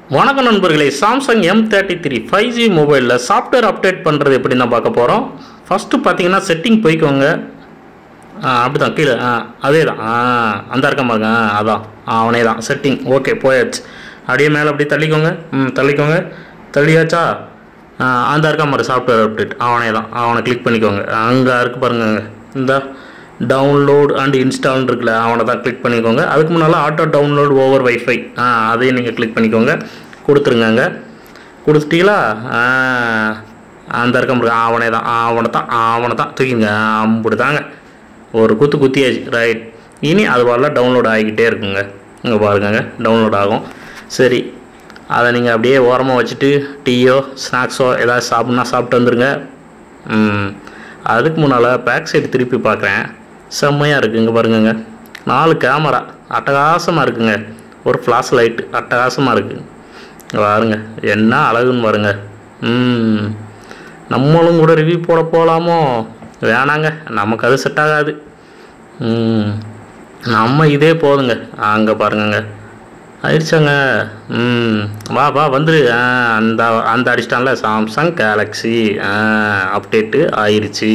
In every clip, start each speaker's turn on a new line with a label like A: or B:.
A: வணக்கம் நண்பர்களே Samsung M thirty three five G மொபைலில் சாஃப்ட்வேர் அப்டேட் பண்ணுறது எப்படி தான் பார்க்க போகிறோம் ஃபஸ்ட்டு பார்த்தீங்கன்னா செட்டிங் போய்க்கோங்க ஆ அப்படி தான் கீழே ஆ அதே தான் ஆ அந்த இருக்க பாருங்க ஆ அதான் ஆ அவனே தான் செட்டிங் ஓகே போயாச்சு அப்படியே மேலே அப்படியே தள்ளிக்கோங்க ம் தள்ளிக்கோங்க தள்ளியாச்சா ஆ, அந்த இருக்க மாதிரி சாஃப்ட்வேர் அப்டேட் அவனே தான் அவனை கிளிக் பண்ணிக்கோங்க அங்கே இருக்கு பாருங்க அங்க. இந்த டவுன்லோட் அண்ட் இன்ஸ்டால்னு இருக்குல்ல அவனை தான் கிளிக் பண்ணிக்கோங்க அதுக்கு முன்னால் ஆட்டோ டவுன்லோட் ஓவர் வைஃபை ஆ அதையும் நீங்கள் கிளிக் பண்ணிக்கோங்க கொடுத்துருங்க அங்கே கொடுத்துட்டீங்களா ஆ, அந்த இருக்க பாருங்க அவனே தான் அவனை தான் அவனை தான் தூக்கிங்க அப்படி தாங்க ஒரு குத்து குத்தியாச்சு ரைட் இனி அது வரல டவுன்லோட் ஆகிக்கிட்டே இருக்குங்க இங்கே பாருங்க டவுன்லோட் ஆகும் சரி அதை நீங்கள் அப்படியே ஓரமாக வச்சுட்டு டீயோ ஸ்நாக்ஸோ ஏதாவது சாப்பிட்னா சாப்பிட்டு வந்துருங்க ம், அதுக்கு முன்னால் பேக் சைடு திருப்பி பார்க்குறேன் செம்மையாக இருக்குது இங்கே பாருங்கங்க நாலு கேமரா அட்டகாசமாக இருக்குங்க ஒரு ஃப்ளாஷ் லைட்டு அட்டகாசமாக இருக்குது இங்க பாருங்க என்ன அழகுன்னு பாருங்க ம் நம்மளும் கூட ரிவ்யூ போட போகலாமோ வேணாங்க நமக்கு அது செட் ஆகாது ம் நம்ம இதே போதுங்க அங்கே பாருங்கங்க ஆயிடுச்சாங்க ம் வா வா வந்துரு ஆ அந்த அந்த அடிச்சிட்டான்ல சாம்சங் கேலக்ஸி ஆ அப்டேட்டு ஆயிடுச்சு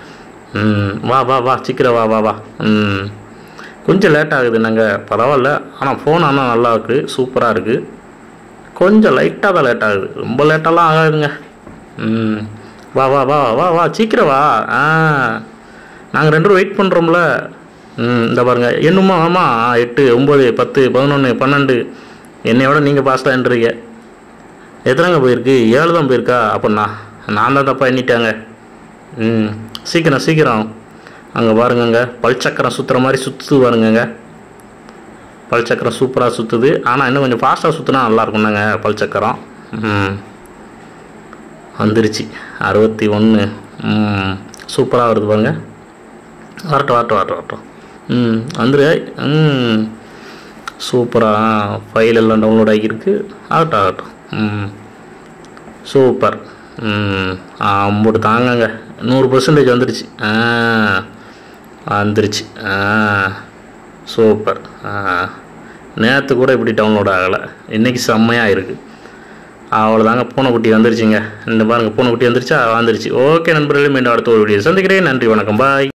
A: ம் வா வா வா சீக்கிரம் வா வா வா ம் கொஞ்சம் லேட் ஆகுது நாங்கள் பரவாயில்ல ஆனால் ஃபோன் ஆனால் நல்லா இருக்குது சூப்பராக இருக்குது கொஞ்சம் லைட்டாக தான் லேட் ஆகுது ரொம்ப லேட்டாலாம் ஆகாதுங்க ம் வா வா வா வா வா சீக்கிரம் வா ஆ நாங்கள் ரெண்டு பேரும் வெயிட் பண்ணுறோம்ல ம் இந்த பாருங்க என்னமா ஆமாம் எட்டு ஒம்பது பத்து பதினொன்று பன்னெண்டு என்னையோட நீங்கள் பாஸ்டான்றீங்க எத்தனைங்க போயிருக்கு ஏழு தான் போயிருக்கா அப்போ நான் நான் தான் தப்பாக எண்ணிட்டாங்க ம் சீக்கிரம் சீக்கிரம் அங்கே பாருங்கங்க பல்சக்கரம் சுற்றுற மாதிரி சுற்று பாருங்கங்க பல்சக்கரம் சூப்பராக சுற்றுது ஆனால் இன்னும் கொஞ்சம் ஃபாஸ்ட்டாக சுற்றினா நல்லா இருக்கும்னாங்க பல்சக்கரம் ம் வந்துருச்சு அறுபத்தி ஒன்று ம் சூப்பராக வருது பாருங்க வரட்டும் வரட்டும் வரட்டும் வரட்டும் ம் வந்துரு ம் சூப்பராக ஃபைல் எல்லாம் டவுன்லோட் ஆகியிருக்கு ஆகட்டும் ஆகட்டும் ம் சூப்பர் ம் அம்புட்டு தாங்கங்க நூறு பர்சன்டேஜ் வந்துருச்சு ஆ வந்துருச்சு ஆ சூப்பர் ஆ நேற்று கூட இப்படி டவுன்லோட் ஆகலை இன்றைக்கி செம்மையாக இருக்குது அவ்வளோதாங்க பூனைக்குட்டி வந்துருச்சுங்க இந்த பாருங்கள் பூனைக்குட்டி வந்துருச்சா வந்துருச்சு ஓகே நண்பர்களே மீண்டும் அடுத்த ஒரு வீடியோ சந்திக்கிறேன் நன்றி வணக்கம் பாய்